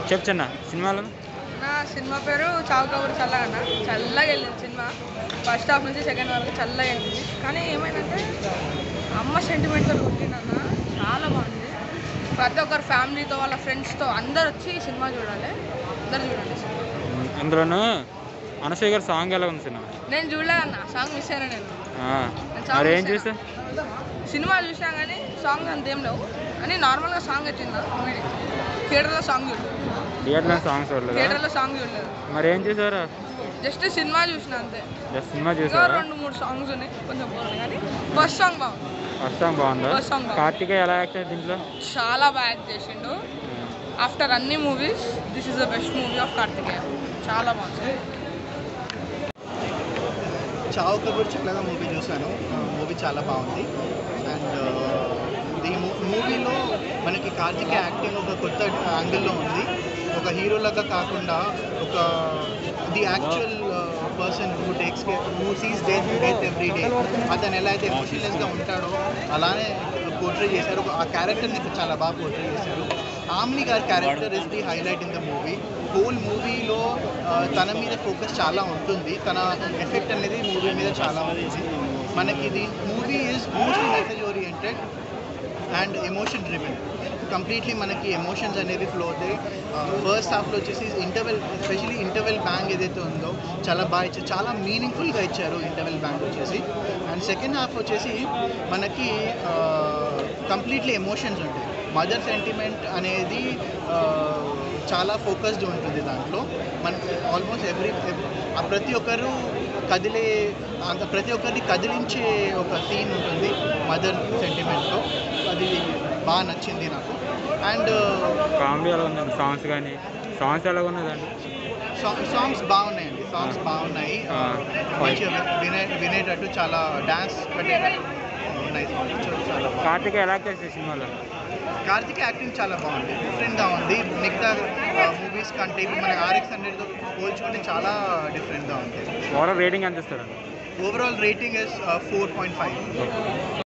చెప్పు చిన్న సినిమాలో నా సినిమా పేరు చావు కబురు చల్లగన్న చల్లగా వెళ్ళింది సినిమా ఫస్ట్ హాఫ్ నుంచి సెకండ్ వరకు చల్లగా వెళ్ళింది కానీ ఏమైందంటే అమ్మ సెంటిమెంట్తో కొట్టిందన్న చాలా బాగుంది ప్రతి ఒక్కరు ఫ్యామిలీతో వాళ్ళ ఫ్రెండ్స్తో అందరు వచ్చి ఈ సినిమా చూడాలి అందరు చూడండి సినిమా అందులోను అనసూయ గారి సాంగ్ ఎలా ఉంది సినిమా నేను చూడలేదన్న సాంగ్ మిస్ అయినా నేను ఆ, నేను సాంగ్ మరి ఏం మిస్ చూసా అయినా. సినిమా చూసినా కానీ సాంగ్ అంతేం లేవు అని నార్మల్గా సాంగ్ వచ్చిందా థియేటర్లో సాంగ్ చూడలేదు థియేటర్లో సాంగ్స్ చూడలేదా థియేటర్లో సాంగ్ చూడలేదు మరి ఏం చూసారా జస్ట్ సినిమా చూసిన అంతే జస్ట్ సినిమా ఇంకా చూసారా రెండు మూడు సాంగ్స్ ఉన్నాయి కొంచెం బాగున్నాయి కానీ ఫస్ట్ సాంగ్ బాగుంది ఫస్ట్ సాంగ్ బాగుందా ఫస్ట్ సాంగ్ బాగుంది కార్తికేయ ఎలా యాక్ట్ అయ్యింది దీంట్లో చాలా బాగా యాక్ట్ చేసిండు ఆఫ్టర్ అన్ని movies this is the best movie of Karthikeya చాలా బాగుంది చావు కబూర్ చల్లగా మూవీ చూశాను మూవీ చాలా బాగుంది అండ్ ఈ మూవీలో మనకి కార్తిక్ యాక్టింగ్ ఒక కొత్త యాంగిల్లో ఉంది ఒక హీరో లాగా కాకుండా ఒక the actual person who takes who sees the death every day అతను ఎలా అయితే ఎమోషనలెస్గా ఉంటాడో అలానే పోర్ట్రే చేశారు ఆ క్యారెక్టర్ని చాలా బాగా పోర్ట్రే చేశారు ఆమ్ని గారి character is the highlight in the movie whole మూవీలో తన మీద ఫోకస్ చాలా ఉంటుంది తన ఎఫెక్ట్ అనేది మూవీ మీద చాలా ఉంటుంది మనకి ఇది movie is mostly message oriented and emotion driven completely మనకి ఎమోషన్స్ అనేవి ఫ్లో అవుతాయి ఫస్ట్ హాఫ్లో వచ్చేసి ఇంటర్వెల్ ఎస్పెషలీ ఇంటర్వెల్ బ్యాంగ్ ఏదైతే ఉందో చాలా బాగా ఇచ్చారు చాలా మీనింగ్ఫుల్గా ఇచ్చారు ఇంటర్వెల్ బ్యాంగ్ వచ్చేసి అండ్ సెకండ్ హాఫ్ వచ్చేసి మనకి కంప్లీట్లీ ఎమోషన్స్ ఉంటాయి మదర్ సెంటిమెంట్ అనేది ఆ, చాలా ఫోకస్డ్ ఉంటుంది దాంట్లో మనకి ఆల్మోస్ట్ ఎవ్రీ ప్రతి ఒక్కరు కదిలే అంత ప్రతి ఒక్కరిని కదిలించే ఒక సీన్ ఉంటుంది మదర్ సెంటిమెంట్లో అది బాగా నచ్చింది నాకు అండ్ కామెడీ ఎలా ఉందండి సాంగ్స్ కానీ సాంగ్స్ ఎలా ఉన్నదండి సాంగ్స్ బాగున్నాయండి సాంగ్స్ బాగున్నాయి ఆ. మంచిగా వినే వినేటట్టు చాలా డ్యాన్స్ పెట్టేటట్టు ఉన్నాయి సాంగ్స్ చాలా బాగుంది కార్తికేయ ఎలా యాక్ట్ చేసే సినిమాలో కార్తిక్ యాక్టింగ్ చాలా బాగుంది డిఫరెంట్గా ఉంది మిగతా మూవీస్ కంటే ఇప్పుడు మన ఆర్ఎక్స్ హండ్రెడ్తో పోల్చుకుంటే చాలా డిఫరెంట్గా ఉంది ఓవరాల్ రేటింగ్ ఎంత ఇస్తారండి overall rating is four point five